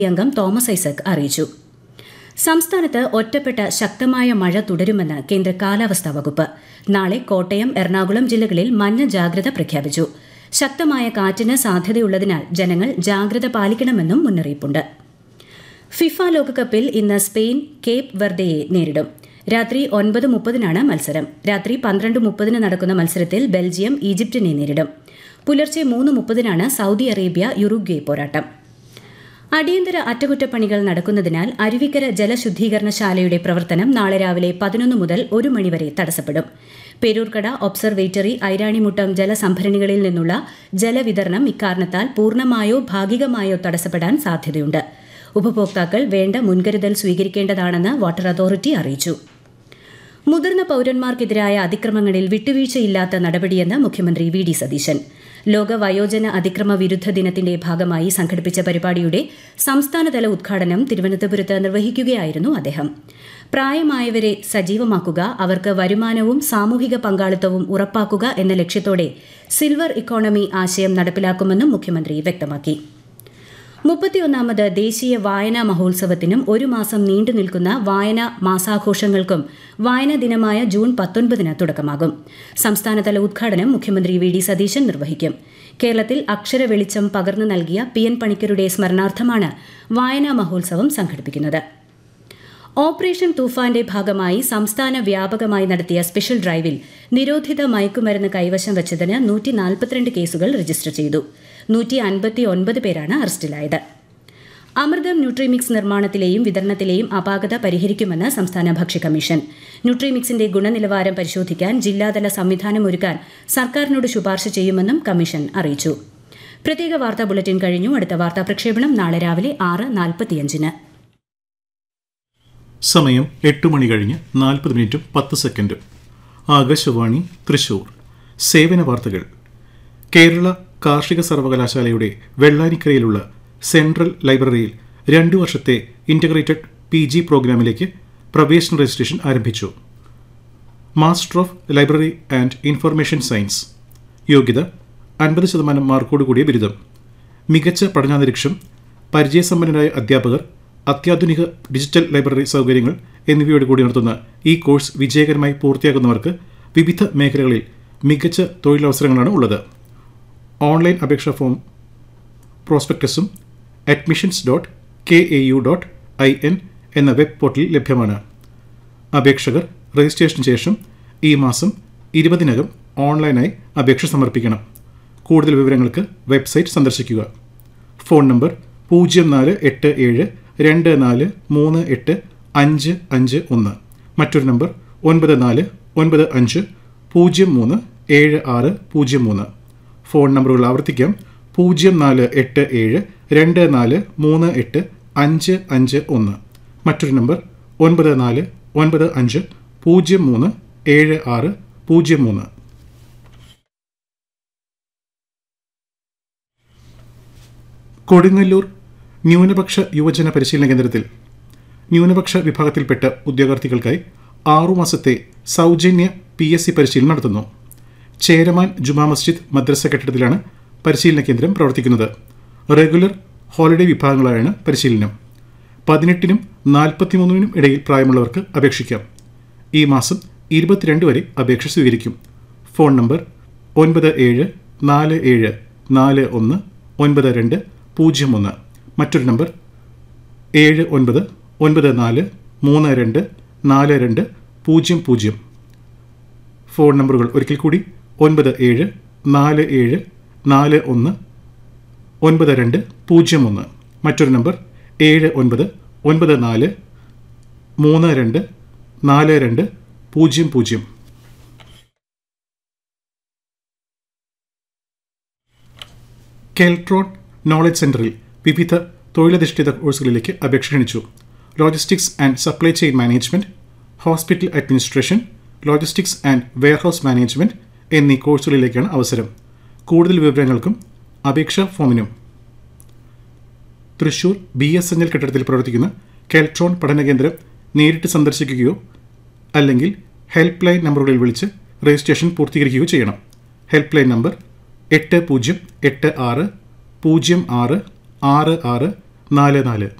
അംഗം തോമസ് ഐസക് അറിയിച്ചു സംസ്ഥാനത്ത് ഒറ്റപ്പെട്ട ശക്തമായ മഴ തുടരുമെന്ന് കേന്ദ്ര കാലാവസ്ഥാ വകുപ്പ് നാളെ കോട്ടയം എറണാകുളം ജില്ലകളിൽ മഞ്ഞ ജാഗ്രത പ്രഖ്യാപിച്ചു ശക്തമായ കാറ്റിന് സാധ്യതയുള്ളതിനാൽ ജനങ്ങൾ ജാഗ്രത പാലിക്കണമെന്നും മുന്നറിയിപ്പുണ്ട് ഫിഫ ലോകകപ്പിൽ ഇന്ന് സ്പെയിൻ കേപ്പ് വെർദയെ നേരിടും രാത്രി ഒൻപത് മുപ്പതിനാണ് മത്സരം രാത്രി പന്ത്രണ്ട് മുപ്പതിന് നടക്കുന്ന മത്സരത്തിൽ ബെൽജിയം ഈജിപ്തിനെ നേരിടും പുലർച്ചെ മൂന്ന് മുപ്പതിനാണ് സൗദി അറേബ്യ യുറുഗ്വേ പോരാട്ടം അടിയന്തര അറ്റകുറ്റപ്പണികൾ നടക്കുന്നതിനാൽ അരുവിക്കര ജലശുദ്ധീകരണശാലയുടെ പ്രവർത്തനം നാളെ രാവിലെ പതിനൊന്ന് മുതൽ ഒരു മണിവരെ തടസ്സപ്പെടും പേരൂർക്കട ഒബ്സർവേറ്ററി ഐരാണിമുട്ടം ജലസംഭരണികളിൽ നിന്നുള്ള ജലവിതരണം ഇക്കാരണത്താൽ പൂർണ്ണമായോ ഭാഗികമായോ തടസ്സപ്പെടാൻ സാധ്യതയുണ്ട് ഉപഭോക്താക്കൾ വേണ്ട മുൻകരുതൽ സ്വീകരിക്കേണ്ടതാണെന്ന് വാട്ടർ അതോറിറ്റി അറിയിച്ചു മുതിർന്ന പൌരന്മാർക്കെതിരായ അതിക്രമങ്ങളിൽ വിട്ടുവീഴ്ചയില്ലാത്ത നടപടിയെന്ന് മുഖ്യമന്ത്രി വി ഡി സതീശൻ ലോക വയോജന അതിക്രമ വിരുദ്ധ ദിനത്തിന്റെ ഭാഗമായി സംഘടിപ്പിച്ച പരിപാടിയുടെ സംസ്ഥാനതല ഉദ്ഘാടനം തിരുവനന്തപുരത്ത് നിർവഹിക്കുകയായിരുന്നു അദ്ദേഹം പ്രായമായവരെ സജീവമാക്കുക അവർക്ക് വരുമാനവും സാമൂഹിക പങ്കാളിത്തവും ഉറപ്പാക്കുക എന്ന ലക്ഷ്യത്തോടെ സിൽവർ ഇക്കോണമി ആശയം നടപ്പിലാക്കുമെന്നും മുഖ്യമന്ത്രി വ്യക്തമാക്കി മുപ്പത്തിയൊന്നാമത് ദേശീയ വായനാ മഹോത്സവത്തിനും ഒരു മാസം നീണ്ടു നിൽക്കുന്ന വായനാ മാസാഘോഷങ്ങൾക്കും വായനാ ദിനമായ ജൂൺ പത്തൊൻപതിന് തുടക്കമാകും സംസ്ഥാനതല ഉദ്ഘാടനം മുഖ്യമന്ത്രി വി ഡി സതീശൻ നിർവഹിക്കും കേരളത്തിൽ അക്ഷര വെളിച്ചം പകർന്നു നൽകിയ പി എൻ പണിക്കരുടെ സ്മരണാർത്ഥമാണ് വായനാ മഹോത്സവം സംഘടിപ്പിക്കുന്നത് ഓപ്പറേഷൻ തൂഫാന്റെ ഭാഗമായി സംസ്ഥാന വ്യാപകമായി നടത്തിയ സ്പെഷ്യൽ ഡ്രൈവിൽ നിരോധിത മയക്കുമരുന്ന് കൈവശം വച്ചതിന് നൂറ്റി നാൽപ്പത്തിരണ്ട് കേസുകൾ രജിസ്റ്റർ ചെയ്തു നൂറ്റി അൻപത്തി ഒൻപത് പേരാണ് അറസ്റ്റിലായത് അമൃതം ന്യൂട്രിമിക്സ് നിർമ്മാണത്തിലെയും വിതരണത്തിലെയും അപാകത പരിഹരിക്കുമെന്ന് സംസ്ഥാന ഭക്ഷ്യ കമ്മീഷൻ ന്യൂട്രിമിക്സിന്റെ ഗുണനിലവാരം പരിശോധിക്കാൻ ജില്ലാതല സംവിധാനം ഒരുക്കാൻ സർക്കാരിനോട് ശുപാർശ ചെയ്യുമെന്നും കമ്മീഷൻ അറിയിച്ചു പ്രത്യേക വാർത്താ ബുള്ളറ്റിൻ കഴിഞ്ഞു അടുത്ത വാർത്താ പ്രക്ഷേപണം നാളെ രാവിലെ ആറ് നാൽപ്പത്തിയഞ്ചിന് സമയം എട്ട് മണി കഴിഞ്ഞ് നാൽപ്പത് മിനിറ്റും പത്ത് സെക്കൻഡും ആകാശവാണി തൃശൂർ സേവന വാർത്തകൾ കേരള കാർഷിക സർവകലാശാലയുടെ വെള്ളാനിക്കരയിലുള്ള സെൻട്രൽ ലൈബ്രറിയിൽ രണ്ടു വർഷത്തെ ഇൻ്റഗ്രേറ്റഡ് പി ജി പ്രോഗ്രാമിലേക്ക് പ്രവേശന രജിസ്ട്രേഷൻ ആരംഭിച്ചു master of library and information science യോഗ്യത അൻപത് ശതമാനം മാർക്കോട് കൂടിയ ബിരുദം മികച്ച പഠനാന്തരീക്ഷം പരിചയസമ്പന്നരായ അധ്യാപകർ അത്യാധുനിക ഡിജിറ്റൽ ലൈബ്രറി സൗകര്യങ്ങൾ എന്നിവയോട് കൂടി നടത്തുന്ന ഈ കോഴ്സ് വിജയകരമായി പൂർത്തിയാക്കുന്നവർക്ക് വിവിധ മേഖലകളിൽ മികച്ച തൊഴിലവസരങ്ങളാണ് ഉള്ളത് ഓൺലൈൻ അപേക്ഷാ ഫോം പ്രോസ്പെക്ടസും admissions dot K A U dot I N എന്ന വെബ് പോർട്ടലിൽ ലഭ്യമാണ് അപേക്ഷകർ രജിസ്ട്രേഷന് ശേഷം ഈ മാസം ഇരുപതിനകം ഓൺലൈനായി അപേക്ഷ സമർപ്പിക്കണം കൂടുതൽ വിവരങ്ങൾക്ക് വെബ്സൈറ്റ് സന്ദർശിക്കുക ഫോൺ നമ്പർ പൂജ്യം നാല് എട്ട് ഏഴ് രണ്ട് നാല് മൂന്ന് എട്ട് അഞ്ച് അഞ്ച് ഒന്ന് മറ്റൊരു നമ്പർ ഒൻപത് നാല് ഒൻപത് അഞ്ച് പൂജ്യം മൂന്ന് ഏഴ് ആറ് പൂജ്യം മൂന്ന് ഫോൺ നമ്പറുകൾ ആവർത്തിക്കാം പൂജ്യം നാല് എട്ട് ഏഴ് രണ്ട് നാല് മൂന്ന് എട്ട് അഞ്ച് അഞ്ച് ഒന്ന് മറ്റൊരു നമ്പർ ഒൻപത് നാല് ഒൻപത് അഞ്ച് പൂജ്യം മൂന്ന് ഏഴ് ആറ് പൂജ്യം മൂന്ന് കൊടുങ്ങല്ലൂർ ന്യൂനപക്ഷ യുവജന പരിശീലന കേന്ദ്രത്തിൽ ന്യൂനപക്ഷ വിഭാഗത്തിൽപ്പെട്ട ഉദ്യോഗാർത്ഥികൾക്കായി ആറുമാസത്തെ സൗജന്യ പി എസ് സി പരിശീലനം നടത്തുന്നു ചേരമാൻ ജുമാ മസ്ജിദ് മദ്രസ കെട്ടിടത്തിലാണ് പരിശീലന കേന്ദ്രം പ്രവർത്തിക്കുന്നത് റെഗുലർ ഹോളിഡേ വിഭാഗങ്ങളായാണ് പരിശീലനം പതിനെട്ടിനും നാൽപ്പത്തിമൂന്നിനും ഇടയിൽ പ്രായമുള്ളവർക്ക് അപേക്ഷിക്കാം ഈ മാസം ഇരുപത്തിരണ്ട് വരെ അപേക്ഷ സ്വീകരിക്കും ഫോൺ നമ്പർ ഒൻപത് ഏഴ് നാല് ഏഴ് നാല് ഒന്ന് ഒൻപത് രണ്ട് പൂജ്യം ഒന്ന് മറ്റൊരു നമ്പർ ഏഴ് ഒൻപത് ഒൻപത് നാല് മൂന്ന് രണ്ട് നാല് രണ്ട് പൂജ്യം പൂജ്യം ഫോൺ നമ്പറുകൾ ഒരിക്കൽ കൂടി ഒൻപത് ഏഴ് നാല് ഏഴ് നാല് ഒന്ന് ഒൻപത് രണ്ട് പൂജ്യം ഒന്ന് മറ്റൊരു നമ്പർ ഏഴ് ഒൻപത് ഒൻപത് നാല് മൂന്ന് രണ്ട് നാല് രണ്ട് പൂജ്യം പൂജ്യം കെൽട്രോൺ നോളജ് സെന്ററിൽ വിവിധ തൊഴിലധിഷ്ഠിത കോഴ്സുകളിലേക്ക് അപേക്ഷ ക്ഷണിച്ചു logistics and supply chain management hospital administration logistics and warehouse management എന്നീ കോഴ്സുകളിലേക്കാണ് അവസരം കൂടുതൽ വിവരങ്ങൾക്കും അപേക്ഷാ ഫോമിനും Thrissur B S N L കെട്ടിടത്തിൽ പ്രവർത്തിക്കുന്ന കെൽട്രോൺ പഠന കേന്ദ്രം നേരിട്ട് സന്ദർശിക്കുകയോ അല്ലെങ്കിൽ ഹെൽപ്പ് ലൈൻ നമ്പറുകളിൽ വിളിച്ച് രജിസ്ട്രേഷൻ പൂർത്തീകരിക്കുകയോ ചെയ്യണം ഹെൽപ്പ് ലൈൻ നമ്പർ എട്ട് പൂജ്യം എട്ട് ആറ് പൂജ്യം ആറ് ആറ് ആറ് നാല് നാല്